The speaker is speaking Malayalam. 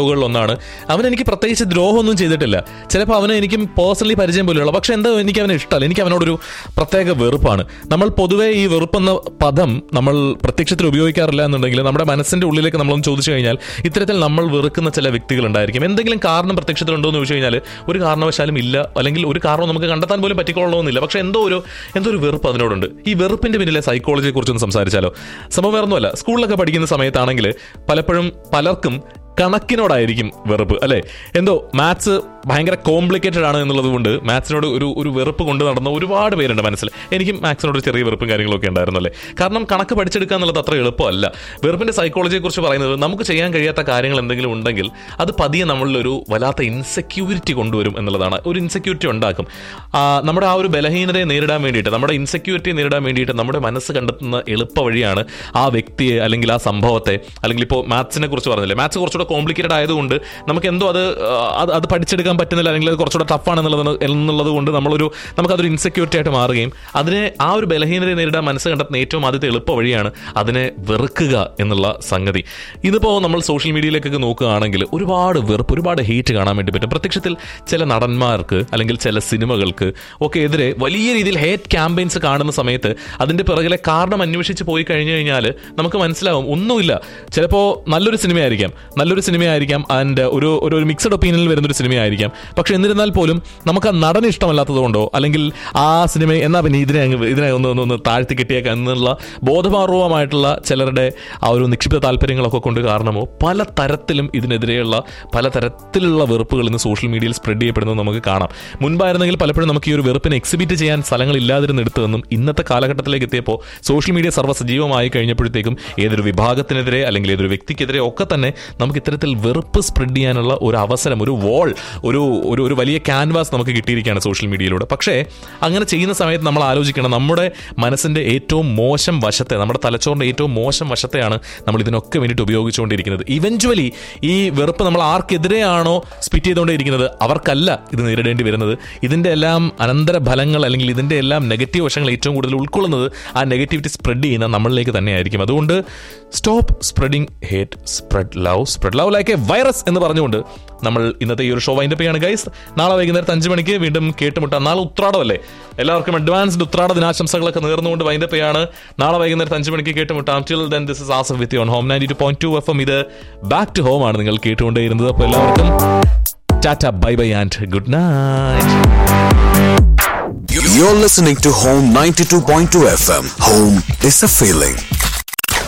ഡയലോഗുകളിൽ ഒന്നാണ് അവൻ എനിക്ക് പ്രത്യേകിച്ച് ദ്രോഹമൊന്നും ചെയ്തിട്ടില്ല ചിലപ്പോൾ അവനെ എനിക്കും പേഴ്സണലി പരിചയം പോലെയുള്ള പക്ഷെ എന്താ എനിക്ക് അവനെ ഇഷ്ടമല്ല എനിക്ക് അവനോടൊരു പ്രത്യേക വെറുപ്പാണ് നമ്മൾ പൊതുവേ ഈ വെറുപ്പെന്ന പദം നമ്മൾ പ്രത്യക്ഷത്തിൽ ഉപയോഗിക്കാറില്ല എന്നുണ്ടെങ്കിൽ നമ്മുടെ മനസ്സിന്റെ ഉള്ളിലേക്ക് നമ്മളൊന്ന് ചോദിച്ചു കഴിഞ്ഞാൽ ഇത്തരത്തിൽ നമ്മൾ വെറുക്കുന്ന ചില വ്യക്തികൾ ഉണ്ടായിരിക്കും എന്തെങ്കിലും കാരണം പ്രത്യക്ഷത്തിലുണ്ടോ എന്ന് ചോദിച്ചു കഴിഞ്ഞാൽ ഒരു കാരണവശാലും ഇല്ല അല്ലെങ്കിൽ ഒരു കാരണം നമുക്ക് കണ്ടെത്താൻ പോലും പറ്റിക്കൊള്ളണമെന്നില്ല പക്ഷെ എന്തോ ഒരു എന്തോ ഒരു വെറുപ്പ് അതിനോടുണ്ട് ഈ വെറുപ്പിന്റെ പിന്നിലെ സൈക്കോളജിയെ കുറിച്ചൊന്ന് സംസാരിച്ചാലോ സംഭവം വേറൊന്നുമല്ല സ്കൂളിലൊക്കെ പഠിക്കുന്ന സമയത്താണെങ്കിൽ പലപ്പോഴും പലർക്കും കണക്കിനോടായിരിക്കും വെറുപ്പ് അല്ലേ എന്തോ മാത്സ് ഭയങ്കര കോംപ്ലിക്കേറ്റഡ് ആണ് എന്നുള്ളത് കൊണ്ട് മാത്സിനോട് ഒരു ഒരു വെറുപ്പ് കൊണ്ട് നടന്ന ഒരുപാട് പേരുണ്ട് മനസ്സിൽ എനിക്കും മാത്സിനോട് ഒരു ചെറിയ വെറുപ്പും കാര്യങ്ങളൊക്കെ ഉണ്ടായിരുന്നു അല്ലേ കാരണം കണക്ക് പഠിച്ചെടുക്കുക എന്നുള്ളത് അത്ര എളുപ്പമല്ല വെറുപ്പിന്റെ സൈക്കോളജിയെ കുറിച്ച് പറയുന്നത് നമുക്ക് ചെയ്യാൻ കഴിയാത്ത കാര്യങ്ങൾ എന്തെങ്കിലും ഉണ്ടെങ്കിൽ അത് പതിയെ നമ്മളിൽ ഒരു വല്ലാത്ത ഇൻസെക്യൂരിറ്റി കൊണ്ടുവരും എന്നുള്ളതാണ് ഒരു ഇൻസെക്യൂരിറ്റി ഉണ്ടാക്കും ആ, നമ്മുടെ ആ ഒരു ബലഹീനതയെ നേരിടാൻ വേണ്ടിയിട്ട് നമ്മുടെ ഇൻസെക്യൂരിറ്റിയെ നേരിടാൻ വേണ്ടിയിട്ട് നമ്മുടെ മനസ്സ് കണ്ടെത്തുന്ന എളുപ്പ വഴിയാണ് ആ വ്യക്തിയെ അല്ലെങ്കിൽ ആ സംഭവത്തെ അല്ലെങ്കിൽ ഇപ്പോൾ മാത്സിനെ കുറിച്ച് പറഞ്ഞില്ലേ മാത്സ് കുറച്ചുകൂടെ കോംപ്ലിക്കേറ്റഡ് ആയതുകൊണ്ട് നമുക്ക് എന്തോ അത് ആ, അത് അത് പഠിച്ചെടുക്കാൻ പറ്റുന്നില്ല അല്ലെങ്കിൽ അത് കുറച്ചുകൂടെ ടഫാണ് എന്നുള്ളത് എന്നുള്ളത് കൊണ്ട് നമ്മളൊരു നമുക്കതൊരു ഇൻസെക്യൂരിറ്റി ആയിട്ട് മാറുകയും അതിനെ ആ ഒരു ബലഹീനതയെ നേരിടാൻ മനസ്സ് കണ്ടെത്തുന്ന ഏറ്റവും ആദ്യത്തെ എളുപ്പ വഴിയാണ് അതിനെ വെറുക്കുക എന്നുള്ള സംഗതി ഇതിപ്പോൾ നമ്മൾ സോഷ്യൽ മീഡിയയിലേക്കൊക്കെ നോക്കുകയാണെങ്കിൽ ഒരുപാട് വെറുപ്പ് ഒരുപാട് ഹെയ്റ്റ് കാണാൻ വേണ്ടി പറ്റും പ്രത്യക്ഷത്തിൽ ചില നടന്മാർക്ക് അല്ലെങ്കിൽ ചില സിനിമകൾക്ക് ഒക്കെ എതിരെ വലിയ രീതിയിൽ ഹേറ്റ് ക്യാമ്പയിൻസ് കാണുന്ന സമയത്ത് അതിന്റെ പിറകിലെ കാരണം അന്വേഷിച്ച് പോയി കഴിഞ്ഞു കഴിഞ്ഞാൽ നമുക്ക് മനസ്സിലാവും ഒന്നുമില്ല ചിലപ്പോൾ നല്ലൊരു സിനിമയായിരിക്കാം നല്ലൊരു സിനിമയായിരിക്കാം ആൻഡ് ഒരു ഒരു ഒരു മിക്സഡ് ഒപ്പീനിയനിൽ വരുന്ന ഒരു സിനിമയായിരിക്കാം പക്ഷെ എന്നിരുന്നാൽ പോലും നമുക്ക് ആ നടന് ഇഷ്ടമല്ലാത്തത് കൊണ്ടോ അല്ലെങ്കിൽ ആ സിനിമ എന്നാ പിന്നെ ഇതിനെ അങ്ങ് ഇതിനെ ഒന്ന് ഒന്ന് ഒന്ന് താഴ്ത്തി കെട്ടിയേക്കാം എന്നുള്ള ബോധപൂർവമായിട്ടുള്ള ചിലരുടെ ആ ഒരു നിക്ഷിപ്ത താല്പര്യങ്ങളൊക്കെ കൊണ്ട് കാരണമോ പല തരത്തിലും ഇതിനെതിരെയുള്ള പല തരത്തിലുള്ള വെറുപ്പുകൾ ഇന്ന് സോഷ്യൽ മീഡിയയിൽ സ്പ്രെഡ് ചെയ്യപ്പെടുന്നത് നമുക്ക് കാണാം മുൻപായിരുന്നെങ്കിൽ പലപ്പോഴും നമുക്ക് ഈ ഒരു വെറുപ്പിനെ എക്സിബിറ്റ് ചെയ്യാൻ സ്ഥലങ്ങൾ ഇല്ലാതിരുന്നെടുത്തതെന്നും ഇന്നത്തെ കാലഘട്ടത്തിലേക്ക് എത്തിയപ്പോൾ സോഷ്യൽ മീഡിയ സർവ്വസജീവമായി കഴിഞ്ഞപ്പോഴത്തേക്കും ഏതൊരു വിഭാഗത്തിനെതിരെ അല്ലെങ്കിൽ ഏതൊരു വ്യക്തിക്കെതിരെ ഒക്കെ തന്നെ നമുക്ക് ഇത്തരത്തിൽ വെറുപ്പ് സ്പ്രെഡ് ചെയ്യാനുള്ള ഒരു അവസരം ഒരു വോൾ ഒരു ഒരു ഒരു വലിയ ക്യാൻവാസ് നമുക്ക് കിട്ടിയിരിക്കുകയാണ് സോഷ്യൽ മീഡിയയിലൂടെ പക്ഷേ അങ്ങനെ ചെയ്യുന്ന സമയത്ത് നമ്മൾ ആലോചിക്കണം നമ്മുടെ മനസ്സിന്റെ ഏറ്റവും മോശം വശത്തെ നമ്മുടെ തലച്ചോറിന്റെ ഏറ്റവും മോശം വശത്തെയാണ് നമ്മൾ ഇതിനൊക്കെ വേണ്ടിയിട്ട് ഉപയോഗിച്ചുകൊണ്ടിരിക്കുന്നത് ഇവഞ്ച്വലി ഈ വെറുപ്പ് നമ്മൾ ആർക്കെതിരെയാണോ സ്പിറ്റ് ചെയ്തുകൊണ്ടിരിക്കുന്നത് അവർക്കല്ല ഇത് നേരിടേണ്ടി വരുന്നത് ഇതിന്റെ എല്ലാം അനന്തര ഫലങ്ങൾ അല്ലെങ്കിൽ ഇതിന്റെ എല്ലാം നെഗറ്റീവ് വശങ്ങൾ ഏറ്റവും കൂടുതൽ ഉൾക്കൊള്ളുന്നത് ആ നെഗറ്റിവിറ്റി സ്പ്രെഡ് ചെയ്യുന്ന നമ്മളിലേക്ക് തന്നെയായിരിക്കും അതുകൊണ്ട് stop spreading hate spread love spread love like a virus എന്ന് പറഞ്ഞുകൊണ്ട് നമ്മൾ ഇന്നത്തെ ഈ ഒരു ഷോ വൈൻഡപ്പ് ചെയ്യാണ് ഗൈസ് നാളെ വൈകുന്നേരത്ത് അഞ്ച് മണിക്ക് വീണ്ടും കേട്ടുമുട്ടാം നാളെ ഉത്രാടമല്ലേ എല്ലാവർക്കും അഡ്വാൻസ്ഡ് ഉത്രാട ദിനാശംസകളൊക്കെ നേർന്നുകൊണ്ട് വൈൻഡപ്പ് ചെയ്യാണ് നാളെ വൈകുന്നേരത്ത് അഞ്ച് മണിക്ക് കേട്ടുമുട്ടാം till then this is Azam with on home ninety two point two F M ഇത് ബാക്ക് ടു ഹോം ആണ് നിങ്ങൾ കേട്ടുകൊണ്ടേയിരുന്നത് അപ്പോൾ എല്ലാവർക്കും tata bye bye and good night You're listening to Home 92.2 FM. Home is a feeling.